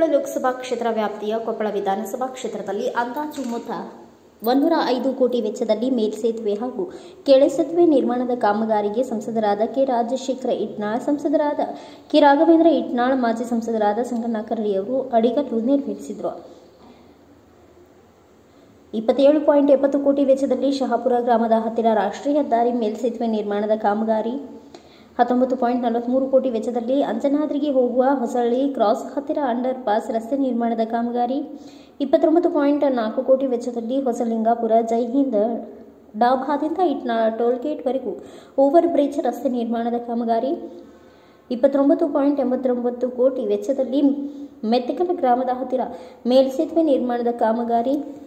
ದೇವರಕೊಪ್ಪಳ ಲೋಕಸಭಾ ಕ್ಷೇತ್ರ ವ್ಯಾಪ್ತಿಯ ಕೊಪ್ಪಳ ವಿಧಾನಸಭಾ ಕ್ಷೇತ್ರದಲ್ಲಿ ಅಂದಾಜು ಮೊತ್ತ ಒಂದೂರ ಐದು ಕೋಟಿ ವೆಚ್ಚದಲ್ಲಿ ಮೇಲ್ಸೇತುವೆ ಹಾಗೂ ಕೆಳ ಸೇತುವೆ ನಿರ್ಮಾಣದ ಕಾಮಗಾರಿಗೆ ಸಂಸದರಾದ ಕೆ ರಾಜಶೇಖರ ಇಟ್ನಾಳ್ ಸಂಸದರಾದ ಕೆ ರಾಘವೇಂದ್ರ ಇಟ್ನಾಳ್ ಮಾಜಿ ಸಂಸದರಾದ ಸಂಗಣ್ಣ ಕರಡಿಯವರು ಅಡಿಗಲ್ಲು ನೆರವೇರಿಸಿದರು ಇಪ್ಪತ್ತೇಳು ಪಾಯಿಂಟ್ ಎಪ್ಪತ್ತು ಕೋಟಿ ವೆಚ್ಚದಲ್ಲಿ ಶಹಾಪುರ ಗ್ರಾಮದ ಹತ್ತಿರ ರಾಷ್ಟ್ರೀಯ ಹೆದ್ದಾರಿ ಮೇಲ್ಸೇತುವೆ ನಿರ್ಮಾಣದ ಕಾಮಗಾರಿ ಹತ್ತೊಂಬತ್ತು ಪಾಯಿಂಟ್ ನಲವತ್ತ್ಮೂರು ಕೋಟಿ ವೆಚ್ಚದಲ್ಲಿ ಅಂಜನಾದ್ರಿಗೆ ಹೋಗುವ ಹೊಸಳ್ಳಿ ಕ್ರಾಸ್ ಹತ್ತಿರ ಅಂಡರ್ ಪಾಸ್ ರಸ್ತೆ ನಿರ್ಮಾಣದ ಕಾಮಗಾರಿ ಇಪ್ಪತ್ತೊಂಬತ್ತು ಪಾಯಿಂಟ್ ನಾಲ್ಕು ಕೋಟಿ ವೆಚ್ಚದಲ್ಲಿ ಹೊಸಲಿಂಗಾಪುರ ಜೈ ಹಿಂದ್ ಡಾಭಾದಿಂದ ಇಟ್ನಾಳ ಟೋಲ್ಗೇಟ್ವರೆಗೂ ಓವರ್ ಬ್ರಿಡ್ಜ್ ರಸ್ತೆ ನಿರ್ಮಾಣದ ಕಾಮಗಾರಿ ಇಪ್ಪತ್ತೊಂಬತ್ತು ಪಾಯಿಂಟ್ ಎಂಬತ್ತೊಂಬತ್ತು ಕೋಟಿ ವೆಚ್ಚದಲ್ಲಿ ಮೆತ್ತಕಲ ಗ್ರಾಮದ ಹತ್ತಿರ ಮೇಲ್ಸೇತುವೆ ನಿರ್ಮಾಣದ ಕಾಮಗಾರಿ